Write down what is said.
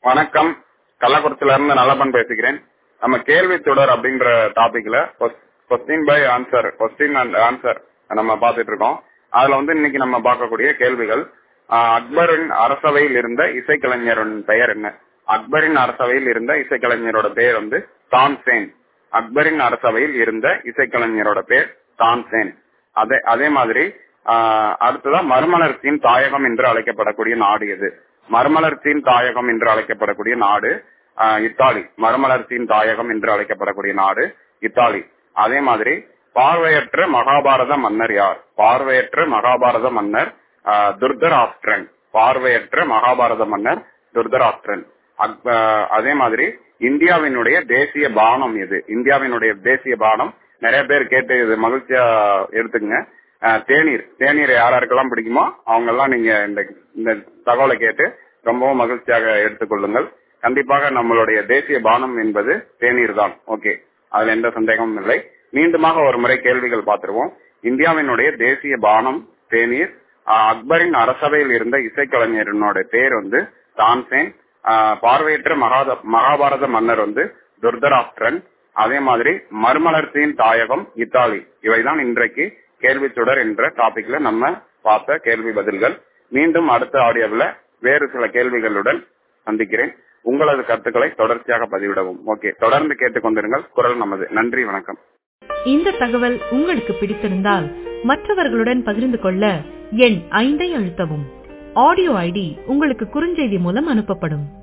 வணக்கம் கள்ளக்குறிச்சில இருந்து நல்லப்பன் பேசுகிறேன் நம்ம கேள்வி தொடர் அப்படின்ற டாபிக்ல question by answer question and answer நம்ம பார்த்துட்டு இருக்கோம் அதுல வந்து இன்னைக்கு நம்ம பார்க்கக்கூடிய கேள்விகள் ஆஹ் அக்பரின் அரசவையில் இருந்த இசைக்கலைஞரின் பெயர் என்ன அக்பரின் அரசவையில் இருந்த இசைக்கலைஞரோட பெயர் வந்து தான்சேன் அக்பரின் அரசவையில் இருந்த இசைக்கலைஞரோட பேர் தான்சேன் அதே அதே மாதிரி ஆஹ் அடுத்ததா மறுமலர்ச்சியின் தாயகம் என்று அழைக்கப்படக்கூடிய நாடு எது மறுமலர்ச்சியின் தாயகம் என்று அழைக்கப்படக்கூடிய நாடு ஆஹ் இத்தாலி மறுமலர்ச்சியின் தாயகம் என்று அழைக்கப்படக்கூடிய நாடு இத்தாலி அதே மாதிரி பார்வையற்ற மகாபாரத மன்னர் யார் பார்வையற்ற மகாபாரத மன்னர் ஆஹ் துர்தராஷ்டிரன் பார்வையற்ற மகாபாரத மன்னர் துர்தராஷ்டிரன் அக்- ஆஹ் அதே மாதிரி இந்தியாவினுடைய தேசிய பானம் எது இந்தியாவினுடைய தேசிய பானம் நிறைய பேர் கேட்டு இது மகிழ்ச்சியா எடுத்துக்கங்க ஆஹ் தேநீர் தேநீர் யாராருக்கெல்லாம் பிடிக்குமோ அவங்க எல்லாம் நீங்க இந்த இந்த தகவலை கேட்டு ரொம்பவும் மகிழ்ச்சியாக எடுத்துக்கொள்ளுங்கள் கண்டிப்பாக நம்மளுடைய தேசிய பானம் என்பது தேநீர் தான் ஓகே அதுல எந்த சந்தேகமும் இல்லை மீண்டுமாக ஒரு முறை கேள்விகள் பார்த்துருவோம் இந்தியாவினுடைய தேசிய பானம் தேநீர் ஆஹ் அக்பரின் அரசவையில் இருந்த இசைக்கலைஞரினோட பேர் வந்து தான்சேன் ஆஹ் பார்வையற்ற மகாத மகாபாரத மன்னர் வந்து துர்தராஷ்டிரன் அதே மாதிரி மறுமலர்ச்சியின் தாயகம் இத்தாலி இவைதான் இன்றைக்கு கேள்வி தொடர் என்ற டாபிக்ல நம்ம பார்த்த கேள்வி பதில்கள் மீண்டும் அடுத்த ஆடியோவில் வேறு சில கேள்விகளுடன் சந்திக்கிறேன் உங்களது கருத்துக்களை தொடர்ச்சியாக பதிவிடவும் ஓகே தொடர்ந்து கேட்டுக்கொண்டிருங்கள் குரல் நமது நன்றி வணக்கம் இந்த தகவல் உங்களுக்கு பிடித்திருந்தால் மற்றவர்களுடன் பகிர்ந்து கொள்ள எண் ஐந்தை அழுத்தவும் ஆடியோ ஐடி உங்களுக்கு குறுஞ்செய்தி மூலம் அனுப்பப்படும்